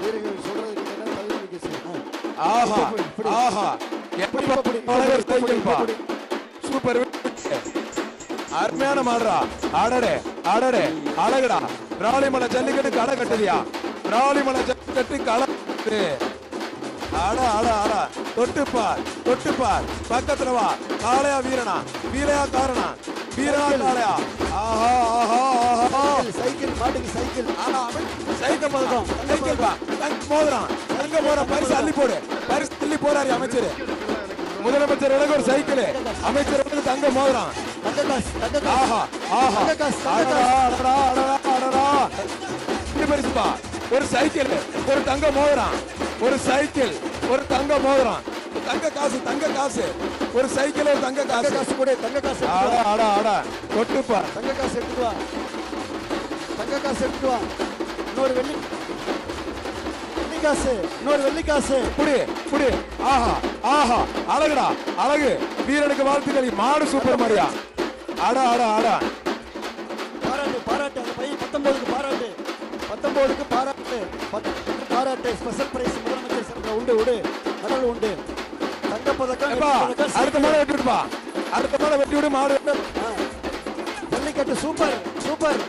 வீரர்கள் சொல்றது கேட்டா தகுதி மிக்க செயல். ஆஹா இப்படி, இப்படி. ஆஹா இப்படி, எப்ப இப்படி, அழகர் இப்படி, சைக்கிள்பா இப்படி. சூப்பர் அருமையான மாடுறா அடடே அடடே அழகுடா ராலிமலை ஜல்லிக்கட்டு களை கட்டுதியா ராலிமலை ஜல்லிக்கட்டு களை கட்டுது அட அட அட தொட்டுப்பார் தொட்டுப்பார் பக்கத்துல வா காளையா வீரனா வீரையா காரணா வீரா காளையா ஆஹா ஆஹா ஆஹா சைக்கிள் மாட்டுக்கு சைக்கிள் ஆனா அவன் சைக்கிள் பதக்கம் சைக்கிள் பா தங்க மோதுறான் தங்க போற பரிசு அள்ளி போடு பரிசு அள்ளி போறாரு அமைச்சர் முதலமைச்சர் ஒரு சைக்கிள் அமைச்சர் தங்க மோதுறான் தங்க காசு தங்க காசு ஆஹா ஆஹா தங்க காசு தங்க அடடா காசு அடடா அடடா அடடா இப்படி பரிசுப்பா ஒரு சைக்கிள் ஒரு தங்க மோதிரம் ஒரு சைக்கிள் ஒரு தங்க மோதிரம் தங்க காசு தங்க காசு ஒரு சைக்கிள் ஒரு தங்க தங்க காசு காசு கொடு தங்க காசு எடுத்துட்டு ஆடா வா. ஆடா ஆடா தொட்டுப்பா தங்க காசு எடுத்துட்டு வா தங்க காசு எடுத்துட்டு வா இன்னொரு வெள்ளி வெள்ளி காசு இன்னொரு வெள்ளி காசு புடி புடி ஆஹா ஆஹா அழகுடா அழகு வீரனுக்கு வாழ்த்துக்கள் மாடு சூப்பர் மாரியா ஆடா ஆடா ஆடா பாராட்டு பாராட்டு அந்த பையன் பத்தொன்பதுக்கு பாராட்டு பத்தொன்பதுக்கு பாராட்டு பத்தொன்பதுக்கு பாராட்டு ஸ்பெஷல் பிரைஸ் முதலமைச்சர் சார்பில் உண்டு உண்டு மெடல் உண்டு தங்க பதக்கம் எப்பா வெள்ளி பதக்கம், அடுத்த மாடை வெட்டி விடுப்பா அடுத்த மாடை வெட்டி விடு மாடு ஆ. ஜல்லிக்கட்டு சூப்பர் சூப்பர்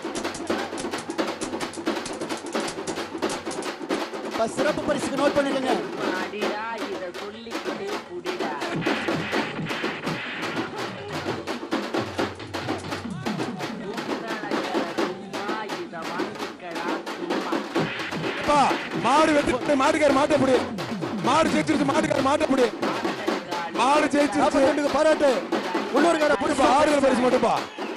இப்ப சிறப்பு பரிசுக்கு நோட் பண்ணிடுங்க அடிடா இத சொல்லிக்கிட்டே குடிடா சும்மா இத வாங்கிக்கடா சும்மா எப்பா மாடு வெட்டி விட்டு மாட்டுக்கார மாட்டை புடி மாடு ஜெயிச்சிருச்சு மாட்டுக்கார மாட்டை புடி மாடு ஜெயிச்சிருச்சு நாற்பத்தி பாராட்டு உள்ளூர்கார புடிப்பா புடிப்பா ஆறுதல் பரிசு மட்டும்ப்பா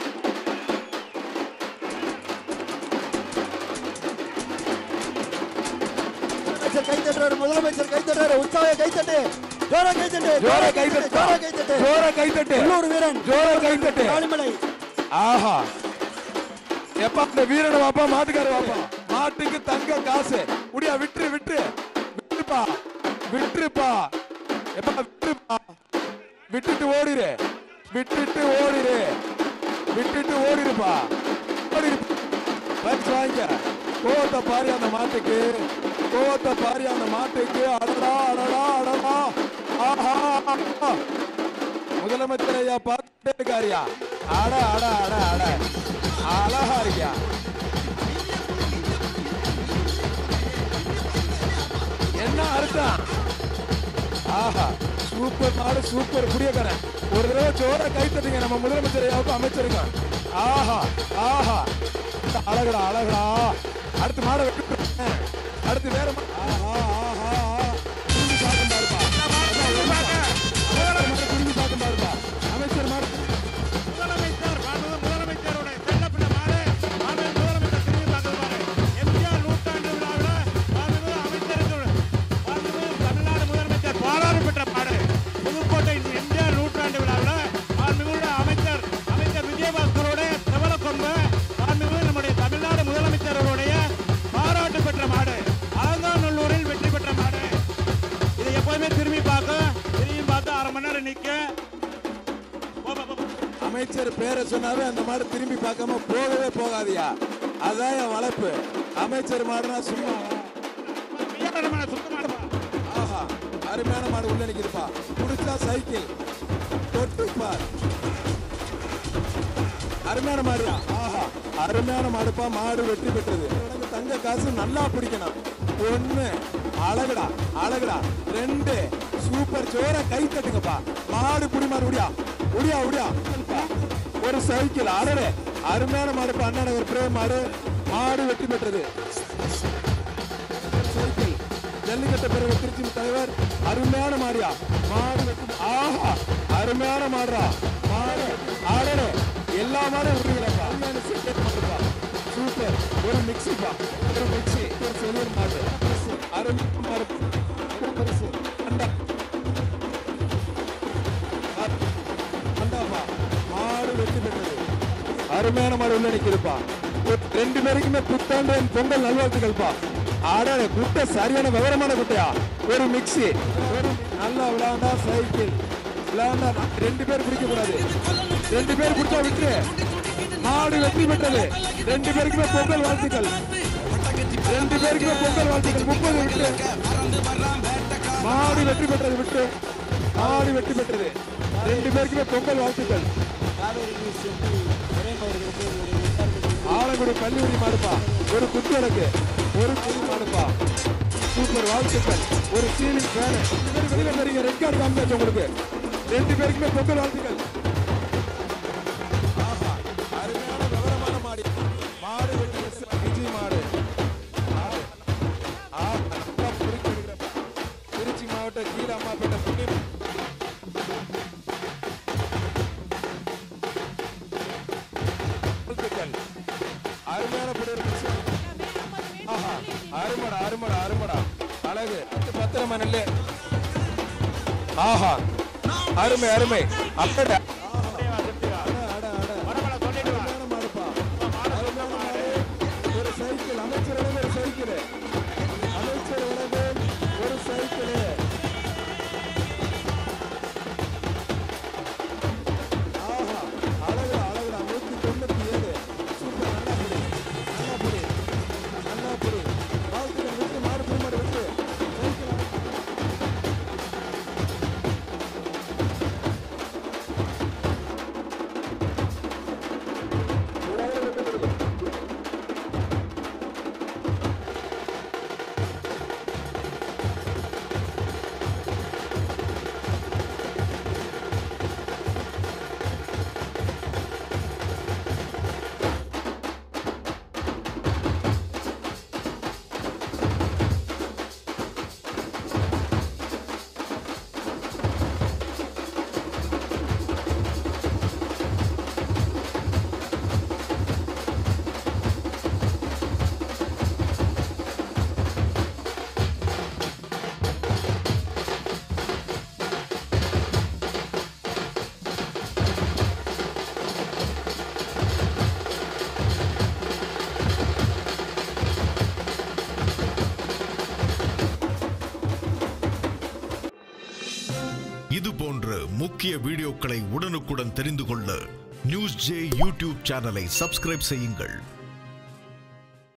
முதலமைச்சர் கை தட்டுறாரு முதலமைச்சர் கை தட்டுறாரு உற்சாக கை தட்டு ஜோரா கை தட்டு ஜோர கை தட்டு ஜோரா கை தட்டு ஜோர கை தட்டு உள்ளூர் வீரன் ஜோர கை தட்டு காளிமலை ஆஹா எப்பா இந்த வீரனை வாப்பா மாட்டுக்கார வாப்பா மாட்டுக்கு தங்க காசு முடியா விட்டுரு விட்டுரு விட்டுருப்பா விட்டுருப்பா எப்பா விட்டுருப்பா விட்டுட்டு ஓடிரு விட்டுட்டு ஓடிரு விட்டுட்டு ஓடிருப்பா ஓடிரு பரிசு வாங்கிக்க கோவத்தை பாரி அந்த மாட்டுக்கு கோவத்தை பாரி அந்த மாட்டுக்கு அடடா அடடா அடடா ஆஹா ஆஹா. முதலமைச்சர் ஐயா பார்த்துட்டே இருக்காரியா அட அட அட அட அழகா இருக்கியா என்ன அர்த்தம் ஆஹா சூப்பர் மாடு சூப்பர் புடியக்காரன் ஒரு தடவை ஜோர கை தட்டுங்க நம்ம முதலமைச்சர் ஐயாவுக்கு அமைச்சிருக்கோம் ஆஹா ஆஹா அழகுடா அழகுடா அடுத்து மாடை வெட்டி அடுத்து வேற மா- ஆஹா ஆஹா ஆஹா. குருவி சாத்தம் பாருப்பா அமைச்சர் மாடு குருவி சாத்தம் பாருப்பா அமைச்சர் மாடு முதலமைச்சர் மாண்புமிகு முதலமைச்சருடைய செல்லப்பிள்ளை மாடு மாண்புமிகு முதலமைச்சர் திரும்பி பார்க்கறது பாரு எம்ஜிஆர் நூற்றாண்டு விழாவில் மாண்புமிகு அமைச்சருக்கு மாண்புமிகு தமிழ்நாடு முதலமைச்சர் பாராட்டு பெற்ற மாடு புதுக்கோட்டை எம்ஜிஆர் நூற்றாண்டு விழாவில் மாண்புமிகு அமைச்சர் அமைச்சர் விஜயபாஸ்கருடைய செவல கொம்பு மாண்புமிகு நம்முடைய தமிழ்நாடு முதலமைச்சருடைய பாராட்டு பெற்ற மாடு அலங்காநல்லூரில் வெற்றி பெற்ற மாடு இதை எப்போதுமே திரும்பி பார்க்க திரும்பி பார்த்து அரை மணி நேரம் நிற்க போ, போ, போ, போ. அமைச்சர் பேரை சொன்னாவே அந்த மாடு திரும்பி பார்க்காம போகவே போகாதியா அதான் என் வளர்ப்பு அமைச்சர் மாடுனா சும்மா வியாபாரமான சுத்தமானப்பா ஆஹா அருமையான மாடு உள்ள நிக்குதுப்பா புடிச்சா சைக்கிள் தொட்டுப்பார் அருமையான மாடுயா ஆஹா அருமையான மாடுப்பா மாடு வெற்றி பெற்றது உனக்கு தங்க காசு நல்லா பிடிக்கணும் ஒண்ணு அழகுடா அழகுடா ரெண்டு சூப்பர் ஜோர கை தட்டுங்கப்பா மாடு புடி மாடு உடியா உடியா உடியா ஒரு சைக்கிள் அடடே அருமையான மாடுப்பா அண்ணா நகர் பிரேம் மாடு மாடு வெற்றி பெற்றது சைக்கிள் ஜல்லிக்கட்டு பிறகு திருச்சி தலைவர் அருமையான மாடியா மாடு வெட்டி ஆஹா அருமையான மாடுறா மாடு ஆடனே எல்லா மாடும் விடுகிறப்பா அருமையான செட்டப் மாடுப்பா சூப்பர் ஒரு மிக்ஸிப்பா ஒரு மிக்ஸி ஒரு செல்வன் மாடு அருமையான மாடு பரிசு அண்டா அண்டாப்பா மாடு வெற்றி பெற்றது அருமையான மாடு உள்ள நிக்குதுப்பா ஒரு ரெண்டு பேருக்குமே புத்தாண்டு என் பொங்கல் நல்வாழ்த்துக்கள்ப்பா ஆடாட குட்டை சரியான விவரமான குட்டையா ஒரு மிக்ஸி ஒரு நல்லா விளையாண்டா சைக்கிள் விளையாண்டா ரெண்டு பேர் பிடிக்க கூடாது ரெண்டு பேர் பிடிச்சா விட்டுரு மாடு வெற்றி பெற்றது ரெண்டு பேருக்குமே பொங்கல் வாழ்த்துக்கள் ரெண்டு பேருக்குமே பொங்கல் வாழ்த்துக்கள் முப்பது விட்டு மாடு வெற்றி பெற்றது விட்டு மாடு வெற்றி பெற்றது ரெண்டு பேருக்குமே பொங்கல் வாழ்த்துக்கள் காவேரி நியூஸ் எப்படி பிரேம் அவர்களுக்கு ஒரு எட்டாயிரத்தி ஆலங்குடி கல்லூரி மாடுப்பா ஒரு குத்துவடக்கு ஒரு குடி மாடுப்பா சூப்பர் வாழ்த்துக்கள் ஒரு சீலிங் ஃபேனு ரெண்டு பேரும் வெளியில தெரியுங்க ரெட் கார்டு காமிச்சாச்சு உங்களுக்கு ரெண்டு பேருக்குமே பொங்கல் வாழ்த்துக்கள் ஆஹா, அருமையான விவரமான மாடு மாடு வெற்றி பெற்ற விஜய் மாடு மாடு. ஆஹா, நல்லா பொறுக்கி எடுக்கிறப்ப. திருச்சி மாவட்டம் கீழம்மாப்பேட்டை புண்ணிய வாழ்த்துக்கள் அருமையான புடியிருக்கு ஆஹா அருமடா அருமடா அருமடா அழகு பத்து பத்திரமா நெல்லு ஆஹா அருமை அருமை அக்கடா வடமலை சொல்லிட்டு வா. ஒரு சைக்கிள் அமைச்சரிடம் ஒரு சைக்கிள் அமைச்சர் வழங்கும் ஒரு சைக்கிள் ஆஹா அழகு அழகுடா நூத்தி தொண்ணூத்தி ஏழு சூப்பர் நல்லா புடி நல்லா புடி நல்லா புடி வாழ்த்துக்கள் விட்டு மாடு திருமாடு விட்டு சைக்கிள் அமை- இது போன்ற முக்கிய வீடியோக்களை உடனுக்குடன் தெரிந்து கொள்ள நியூஸ் ஜே யூடியூப் சேனலை சப்ஸ்கிரைப் செய்யுங்கள்